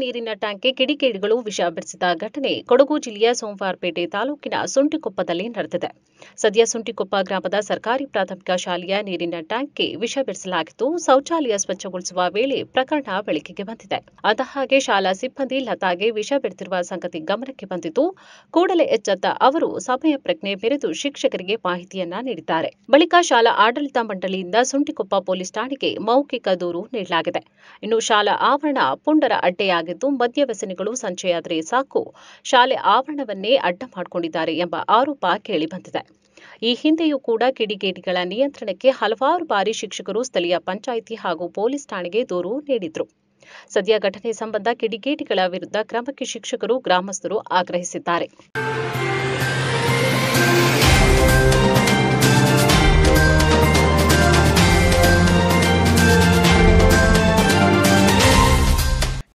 ನೀರಿನ ಟ್ಯಾಂಕ್ಗೆ ಕಿಡಿಗೇಡಿಗಳು ವಿಷ ಬೆರೆಸಿದ ಘಟನೆ ಕೊಡಗು ಜಿಲ್ಲೆಯ ಸೋಮವಾರಪೇಟೆ ತಾಲೂಕಿನ ಸುಂಟಿಕೊಪ್ಪದಲ್ಲಿ ನಡೆದಿದೆ ಸದ್ಯ ಸುಂಟಿಕೊಪ್ಪ ಗ್ರಾಮದ ಸರ್ಕಾರಿ ಪ್ರಾಥಮಿಕ ಶಾಲೆಯ ನೀರಿನ ಟ್ಯಾಂಕ್ಗೆ ವಿಷ ಬೆರೆಸಲಾಗಿದ್ದು ಶೌಚಾಲಯ ಸ್ವಚ್ಛಗೊಳಿಸುವ ವೇಳೆ ಪ್ರಕರಣ ಬೆಳಕಿಗೆ ಬಂದಿದೆ ಅಂದಹಾಗೆ ಶಾಲಾ ಸಿಬ್ಬಂದಿ ಲತಾಗೆ ವಿಷ ಬೆರೆತಿರುವ ಸಂಗತಿ ಗಮನಕ್ಕೆ ಬಂದಿದ್ದು ಕೂಡಲೇ ಎಚ್ಚೆತ್ತ ಅವರು ಸಮಯ ಪ್ರಜ್ಞೆ ಮೆರೆದು ಶಿಕ್ಷಕರಿಗೆ ಮಾಹಿತಿಯನ್ನ ನೀಡಿದ್ದಾರೆ ಬಳಿಕ ಶಾಲಾ ಆಡಳಿತ ಮಂಡಳಿಯಿಂದ ಸುಂಟಿಕೊಪ್ಪ ಪೊಲೀಸ್ ಠಾಣೆಗೆ ಮೌಖಿಕ ದೂರು ನೀಡಲಾಗಿದೆ ಇನ್ನು ಶಾಲಾ ಆವರಣ ಪುಂಡರ ಅಡ್ಡೆಯಾಗಿದ್ದು ಮದ್ಯ ವ್ಯಸನಿಗಳು ಸಂಚೆಯಾದರೆ ಸಾಕು ಶಾಲೆ ಆವರಣವನ್ನೇ ಅಡ್ಡ ಮಾಡಿಕೊಂಡಿದ್ದಾರೆ ಎಂಬ ಆರೋಪ ಕೇಳಿಬಂದಿದೆ ಈ ಹಿಂದೆಯೂ ಕೂಡ ಕಿಡಿಗೇಡಿಗಳ ನಿಯಂತ್ರಣಕ್ಕೆ ಹಲವಾರು ಬಾರಿ ಶಿಕ್ಷಕರು ಸ್ಥಳೀಯ ಪಂಚಾಯಿತಿ ಹಾಗೂ ಪೊಲೀಸ್ ಠಾಣೆಗೆ ದೂರು ನೀಡಿದ್ರು ಸದ್ಯ ಘಟನೆ ಸಂಬಂಧ ಕಿಡಿಗೇಡಿಗಳ ವಿರುದ್ಧ ಕ್ರಮಕ್ಕೆ ಶಿಕ್ಷಕರು ಗ್ರಾಮಸ್ಥರು ಆಗ್ರಹಿಸಿದ್ದಾರೆ